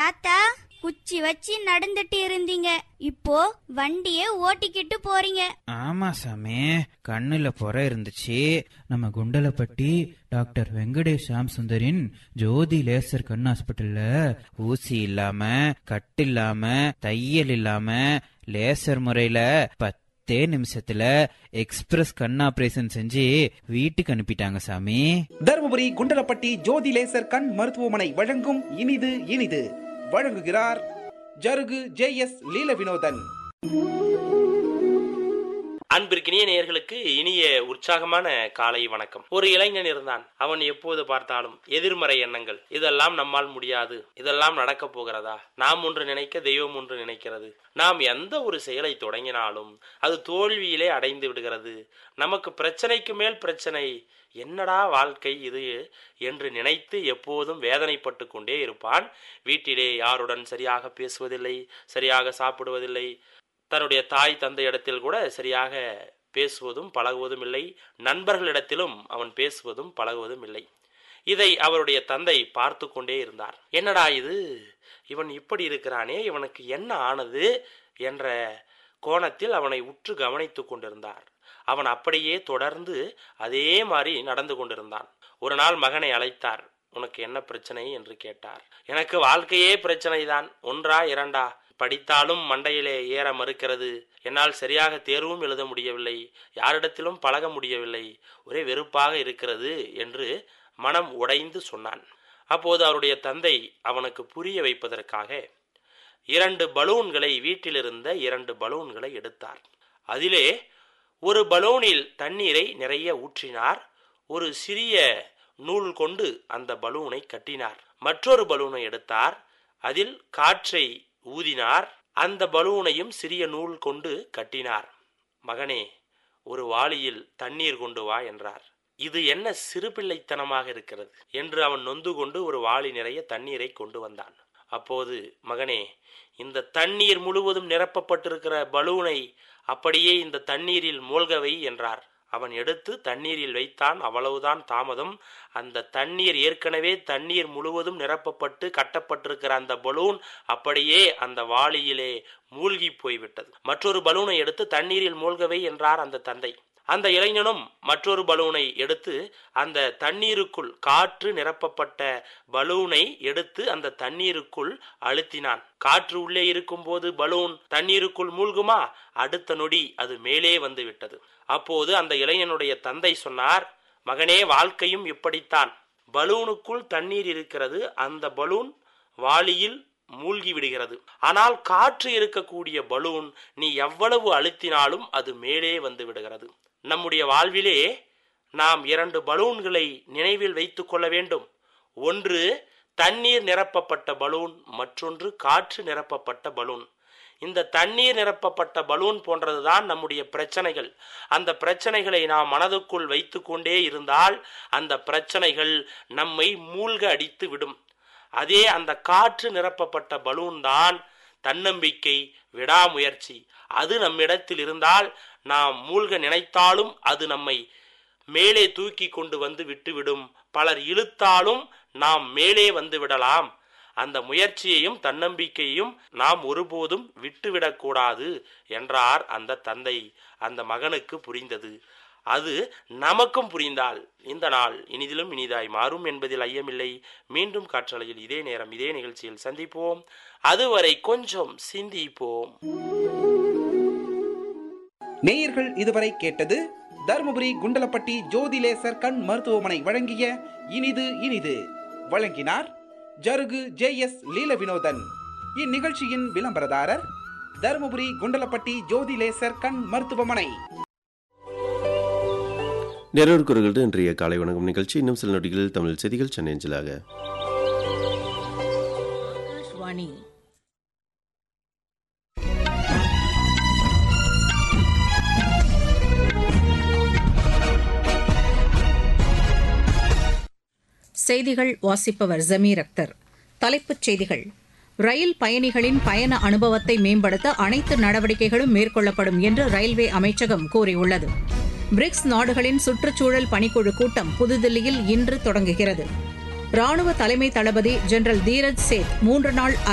தாத்தா குச்சி வச்சு நடந்துட்டு இருந்தீங்க இப்போ வண்டிய ஓட்டிக்கிட்டு போறீங்க ஆமா சாமி கண்ணுல புற இருந்துச்சு நம்ம குண்டலப்பட்டி டாக்டர் வெங்கடேஷ் சாம் சுந்தரின் ஜோதி லேசர் கண் ஹாஸ்பிட்டல்ல ஊசி இல்லாம கட்டு இல்லாம தையல் இல்லாம லேசர் முறையில பத்தே நிமிஷத்துல எக்ஸ்பிரஸ் கண் ஆபரேஷன் செஞ்சு வீட்டுக்கு அனுப்பிட்டாங்க சாமி தருமபுரி குண்டலப்பட்டி ஜோதி லேசர் கண் மருத்துவமனை வழங்கும் இனிது இனிது வழங்குகிறார் ஜருகு ஜே எஸ் லீல வினோதன் அன்பிற்கினிய நேயர்களுக்கு இனிய உற்சாகமான காலை வணக்கம் ஒரு இளைஞன் இருந்தான் அவன் எப்போது பார்த்தாலும் எதிர்மறை எண்ணங்கள் இதெல்லாம் நம்மால் முடியாது இதெல்லாம் நடக்கப் போகிறதா நாம் ஒன்று நினைக்க தெய்வம் ஒன்று நினைக்கிறது நாம் எந்த ஒரு செயலை தொடங்கினாலும் அது தோல்வியிலே அடைந்து விடுகிறது நமக்கு பிரச்சனைக்கு மேல் பிரச்சனை என்னடா வாழ்க்கை இது என்று நினைத்து எப்போதும் வேதனைப்பட்டு கொண்டே இருப்பான் வீட்டிலே யாருடன் சரியாக பேசுவதில்லை சரியாக சாப்பிடுவதில்லை தன்னுடைய தாய் தந்தை இடத்தில் கூட சரியாக பேசுவதும் பழகுவதும் இல்லை நண்பர்களிடத்திலும் அவன் பேசுவதும் பழகுவதும் இல்லை இதை அவருடைய தந்தை பார்த்து கொண்டே இருந்தார் என்னடா இது இவன் இப்படி இருக்கிறானே இவனுக்கு என்ன ஆனது என்ற கோணத்தில் அவனை உற்று கவனித்துக் கொண்டிருந்தார் அவன் அப்படியே தொடர்ந்து அதே மாதிரி நடந்து கொண்டிருந்தான் ஒரு நாள் மகனை அழைத்தார் உனக்கு என்ன பிரச்சனை என்று கேட்டார் எனக்கு வாழ்க்கையே பிரச்சனைதான் ஒன்றா இரண்டா படித்தாலும் மண்டையிலே ஏற மறுக்கிறது என்னால் சரியாக தேர்வும் எழுத முடியவில்லை யாரிடத்திலும் பழக முடியவில்லை ஒரே வெறுப்பாக இருக்கிறது என்று மனம் உடைந்து சொன்னான் அப்போது அவருடைய தந்தை அவனுக்கு புரிய வைப்பதற்காக இரண்டு பலூன்களை வீட்டிலிருந்த இரண்டு பலூன்களை எடுத்தார் அதிலே ஒரு பலூனில் தண்ணீரை நிறைய ஊற்றினார் ஒரு சிறிய நூல் கொண்டு அந்த பலூனை கட்டினார் மற்றொரு பலூனை எடுத்தார் அதில் காற்றை ஊதினார் அந்த பலூனையும் சிறிய நூல் கொண்டு கட்டினார் மகனே ஒரு வாளியில் தண்ணீர் கொண்டு வா என்றார் இது என்ன சிறுபிள்ளைத்தனமாக இருக்கிறது என்று அவன் நொந்து கொண்டு ஒரு வாளி நிறைய தண்ணீரை கொண்டு வந்தான் அப்போது மகனே இந்த தண்ணீர் முழுவதும் நிரப்பப்பட்டிருக்கிற பலூனை அப்படியே இந்த தண்ணீரில் மூழ்கவை என்றார் அவன் எடுத்து தண்ணீரில் வைத்தான் அவ்வளவுதான் தாமதம் அந்த தண்ணீர் ஏற்கனவே தண்ணீர் முழுவதும் நிரப்பப்பட்டு கட்டப்பட்டிருக்கிற அந்த பலூன் அப்படியே அந்த வாளியிலே மூழ்கி போய்விட்டது மற்றொரு பலூனை எடுத்து தண்ணீரில் மூழ்கவை என்றார் அந்த தந்தை அந்த இளைஞனும் மற்றொரு பலூனை எடுத்து அந்த தண்ணீருக்குள் காற்று நிரப்பப்பட்ட பலூனை எடுத்து அந்த தண்ணீருக்குள் அழுத்தினான் காற்று உள்ளே இருக்கும்போது பலூன் தண்ணீருக்குள் மூழ்குமா அடுத்த நொடி அது மேலே வந்து விட்டது அப்போது அந்த இளைஞனுடைய தந்தை சொன்னார் மகனே வாழ்க்கையும் இப்படித்தான் பலூனுக்குள் தண்ணீர் இருக்கிறது அந்த பலூன் வாளியில் மூழ்கி விடுகிறது ஆனால் காற்று இருக்கக்கூடிய பலூன் நீ எவ்வளவு அழுத்தினாலும் அது மேலே வந்து விடுகிறது நம்முடைய வாழ்விலே நாம் இரண்டு பலூன்களை நினைவில் வைத்துக் கொள்ள வேண்டும் ஒன்று தண்ணீர் நிரப்பப்பட்ட பலூன் மற்றொன்று காற்று நிரப்பப்பட்ட பலூன் இந்த தண்ணீர் நிரப்பப்பட்ட பலூன் போன்றதுதான் நம்முடைய பிரச்சனைகள் அந்த பிரச்சனைகளை நாம் மனதுக்குள் வைத்து கொண்டே இருந்தால் அந்த பிரச்சனைகள் நம்மை மூழ்க அடித்து விடும் அதே அந்த காற்று நிரப்பப்பட்ட பலூன் தான் தன்னம்பிக்கை விடாமுயற்சி அது நம்மிடத்தில் இருந்தால் நாம் மூழ்க நினைத்தாலும் அது நம்மை மேலே தூக்கி கொண்டு வந்து விட்டுவிடும் பலர் இழுத்தாலும் நாம் மேலே வந்து விடலாம் அந்த முயற்சியையும் தன்னம்பிக்கையையும் நாம் ஒருபோதும் விட்டுவிடக்கூடாது என்றார் அந்த தந்தை அந்த மகனுக்கு புரிந்தது அது நமக்கும் புரிந்தால் இந்த நாள் இனிதிலும் இனிதாய் மாறும் என்பதில் ஐயமில்லை மீண்டும் காற்றலையில் இதே நேரம் இதே நிகழ்ச்சியில் சந்திப்போம் அதுவரை கொஞ்சம் சிந்திப்போம் நேயர்கள் இதுவரை கேட்டது தருமபுரி குண்டலப்பட்டி ஜோதி லேசர் கண் மருத்துவமனை வழங்கிய இனிது இனிது வழங்கினார் ஜருகு ஜே எஸ் லீல வினோதன் இந்நிகழ்ச்சியின் விளம்பரதாரர் தருமபுரி குண்டலப்பட்டி ஜோதி லேசர் கண் மருத்துவமனை நிறைவு குரல்கள் இன்றைய காலை வணக்கம் நிகழ்ச்சி இன்னும் சில நொடிகளில் தமிழ் செய்திகள் சென்னை அஞ்சலாக ஆகாஷ்வாணி செய்திகள் வாசிப்பவர் ஜமீர் அக்தர் தலைப்புச் செய்திகள் ரயில் பயணிகளின் பயண அனுபவத்தை மேம்படுத்த அனைத்து நடவடிக்கைகளும் மேற்கொள்ளப்படும் என்று ரயில்வே அமைச்சகம் கூறியுள்ளது பிரிக்ஸ் நாடுகளின் சுற்றுச்சூழல் பணிக்குழு கூட்டம் புதுதில்லியில் இன்று தொடங்குகிறது ராணுவ தலைமை தளபதி ஜெனரல் தீரஜ் சேத் மூன்று நாள்